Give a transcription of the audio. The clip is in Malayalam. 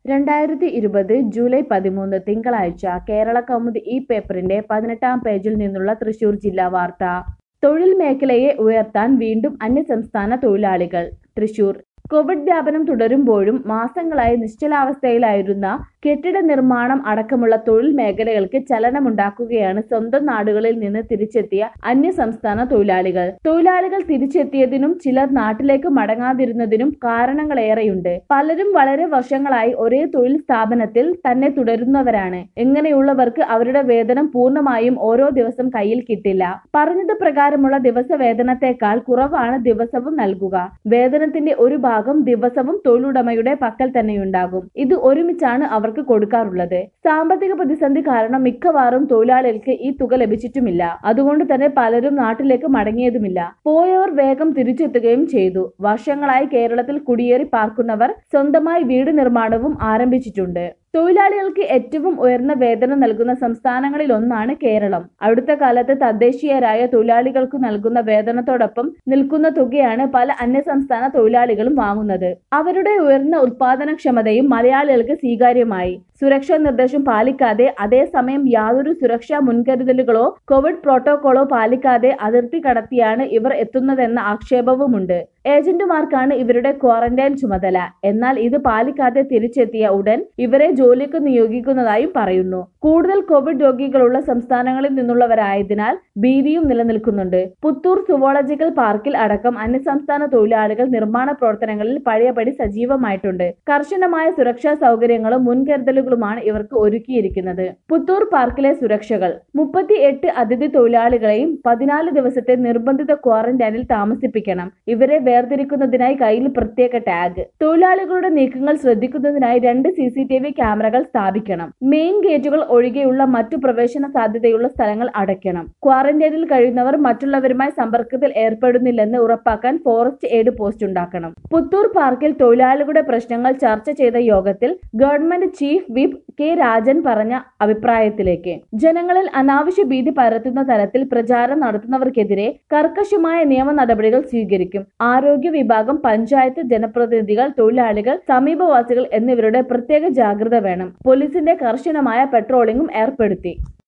രണ്ടായിരത്തി ഇരുപത് ജൂലൈ പതിമൂന്ന് തിങ്കളാഴ്ച കേരള കൗമുദി ഈ പേപ്പറിന്റെ പതിനെട്ടാം പേജിൽ നിന്നുള്ള തൃശൂർ ജില്ലാ വാർത്ത തൊഴിൽ മേഖലയെ ഉയർത്താൻ വീണ്ടും അന്യസംസ്ഥാന തൊഴിലാളികൾ തൃശൂർ കോവിഡ് വ്യാപനം തുടരുമ്പോഴും മാസങ്ങളായി നിശ്ചലാവസ്ഥയിലായിരുന്ന കെട്ടിട നിർമ്മാണം അടക്കമുള്ള തൊഴിൽ മേഖലകൾക്ക് ചലനമുണ്ടാക്കുകയാണ് സ്വന്തം നാടുകളിൽ നിന്ന് തിരിച്ചെത്തിയ അന്യസംസ്ഥാന തൊഴിലാളികൾ തൊഴിലാളികൾ തിരിച്ചെത്തിയതിനും ചിലർ നാട്ടിലേക്ക് മടങ്ങാതിരുന്നതിനും കാരണങ്ങളേറെയുണ്ട് പലരും വളരെ വർഷങ്ങളായി ഒരേ തൊഴിൽ സ്ഥാപനത്തിൽ തന്നെ തുടരുന്നവരാണ് ഇങ്ങനെയുള്ളവർക്ക് അവരുടെ വേതനം പൂർണ്ണമായും ഓരോ ദിവസം കയ്യിൽ കിട്ടില്ല പറഞ്ഞത് പ്രകാരമുള്ള ദിവസ വേതനത്തെക്കാൾ കുറവാണ് ദിവസവും നൽകുക വേതനത്തിന്റെ ഒരു ഭാഗം ദിവസവും തൊഴിലുടമയുടെ പക്കൽ തന്നെയുണ്ടാകും ഇത് ഒരുമിച്ചാണ് അവർക്ക് കൊടുക്കാറുള്ളത് സാമ്പത്തിക പ്രതിസന്ധി കാരണം മിക്കവാറും തൊഴിലാളികൾക്ക് ഈ തുക ലഭിച്ചിട്ടുമില്ല അതുകൊണ്ട് തന്നെ പലരും നാട്ടിലേക്ക് മടങ്ങിയതുമില്ല പോയവർ വേഗം തിരിച്ചെത്തുകയും ചെയ്തു വർഷങ്ങളായി കേരളത്തിൽ കുടിയേറി പാർക്കുന്നവർ സ്വന്തമായി വീട് നിർമ്മാണവും ആരംഭിച്ചിട്ടുണ്ട് തൊഴിലാളികൾക്ക് ഏറ്റവും ഉയർന്ന വേതനം നൽകുന്ന സംസ്ഥാനങ്ങളിൽ ഒന്നാണ് കേരളം അടുത്ത കാലത്ത് തദ്ദേശീയരായ തൊഴിലാളികൾക്ക് നൽകുന്ന വേതനത്തോടൊപ്പം നിൽക്കുന്ന തുകയാണ് പല അന്യസംസ്ഥാന തൊഴിലാളികളും വാങ്ങുന്നത് അവരുടെ ഉയർന്ന ഉത്പാദനക്ഷമതയും മലയാളികൾക്ക് സ്വീകാര്യമായി സുരക്ഷാ നിർദ്ദേശം പാലിക്കാതെ അതേസമയം യാതൊരു സുരക്ഷാ മുൻകരുതലുകളോ കോവിഡ് പ്രോട്ടോകോളോ പാലിക്കാതെ അതിർത്തി കടത്തിയാണ് ഇവർ എത്തുന്നതെന്ന ആക്ഷേപവുമുണ്ട് ഏജന്റുമാർക്കാണ് ഇവരുടെ ക്വാറന്റൈൻ ചുമതല എന്നാൽ ഇത് പാലിക്കാതെ തിരിച്ചെത്തിയ ഉടൻ ഇവരെ ജോലിക്ക് നിയോഗിക്കുന്നതായും പറയുന്നു കൂടുതൽ കോവിഡ് രോഗികളുള്ള സംസ്ഥാനങ്ങളിൽ നിന്നുള്ളവരായതിനാൽ ഭീതിയും നിലനിൽക്കുന്നുണ്ട് പുത്തൂർ സുവോളജിക്കൽ പാർക്കിൽ അടക്കം അന്യസംസ്ഥാന തൊഴിലാളികൾ നിർമ്മാണ പ്രവർത്തനങ്ങളിൽ പഴയപടി സജീവമായിട്ടുണ്ട് കർശനമായ സുരക്ഷാ സൗകര്യങ്ങളും മുൻകരുതലുകളുമാണ് ഇവർക്ക് ഒരുക്കിയിരിക്കുന്നത് പുത്തൂർ പാർക്കിലെ സുരക്ഷകൾ മുപ്പത്തി എട്ട് അതിഥി തൊഴിലാളികളെയും പതിനാല് ദിവസത്തെ നിർബന്ധിത ക്വാറന്റൈനിൽ താമസിപ്പിക്കണം ഇവരെ വേർതിരിക്കുന്നതിനായി കയ്യിൽ പ്രത്യേക ടാഗ് തൊഴിലാളികളുടെ നീക്കങ്ങൾ ശ്രദ്ധിക്കുന്നതിനായി രണ്ട് സി സി ടി വി ക്യാമറകൾ സ്ഥാപിക്കണം മെയിൻ ഗേറ്റുകൾ ഒഴികെയുള്ള മറ്റു പ്രവേശന സാധ്യതയുള്ള സ്ഥലങ്ങൾ അടയ്ക്കണം ക്വാറന്റൈനിൽ കഴിയുന്നവർ മറ്റുള്ളവരുമായി സമ്പർക്കത്തിൽ ഏർപ്പെടുന്നില്ലെന്ന് ഉറപ്പാക്കാൻ ഫോറസ്റ്റ് എയ്ഡ് പോസ്റ്റ് ഉണ്ടാക്കണം പുത്തൂർ പാർക്കിൽ തൊഴിലാളികളുടെ പ്രശ്നങ്ങൾ ചർച്ച ചെയ്ത യോഗത്തിൽ government chief whip K Rajan പറഞ്ഞ അഭിപ്രായത്തിലേക്ക് ജനങ്ങളിൽ അനാവശ്യ ഭീതി പരത്തുന്ന തരത്തിൽ പ്രചാരണം നടത്തുന്നവർക്കെതിരെ കർക്കശമായ നിയമ നടപടികൾ സ്വീകരിക്കും ആരോഗ്യ വിഭാഗം പഞ്ചായത്ത് ജനപ്രതിനിധികൾ തൊഴിലാളികൾ സമീപവാസികൾ എന്നിവരുടെ പ്രത്യേക ജാഗ്രത വേണം പോലീസിന്റെ കർശനമായ പെട്രോളിംഗും ഏർപ്പെടുത്തി